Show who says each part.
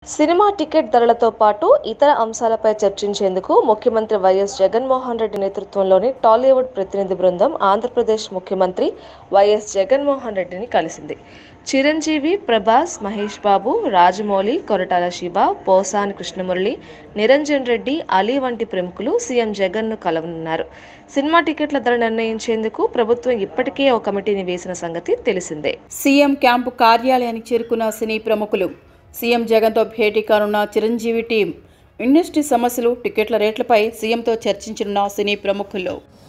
Speaker 1: cinema ticket ధరలతో పాటు ఇతర అంశాలపై చర్చించేందుకు ముఖ్యమంత్రి వైఎస్ జగన్మోహన్ రెడ్డి నేతృత్వంలోని టాలీవుడ్ ప్రతినిధి బృందం ఆంధ్రప్రదేశ్ ముఖ్యమంత్రి వైఎస్ జగన్మోహన్ రెడ్డిని కలిసింది చిరంజీవి ప్రభాస్ మహేష్ బాబు రాజమౌళి కొరటాల శివ పోసాని కృష్ణమురళి నిరంజన్ రెడ్డి అలీ వంటి ప్రముఖులు సీఎం జగన్ను కలవనున్నారు సినిమా టికెట్ల ధర నిర్ణయించేందుకు ప్రభుత్వం ఇప్పటికే ఒక కమిటీని వేసిన సంగతి తెలిసిందే
Speaker 2: సీఎం క్యాంపు కార్యాలయానికి చేరుకున్న సినీ ప్రముఖులు సీఎం జగన్తో భేటీ కానున్న చిరంజీవి టీం ఇండస్ట్రీ సమస్యలు టికెట్ల రేట్లపై సీఎంతో చర్చించనున్న సినీ ప్రముఖులు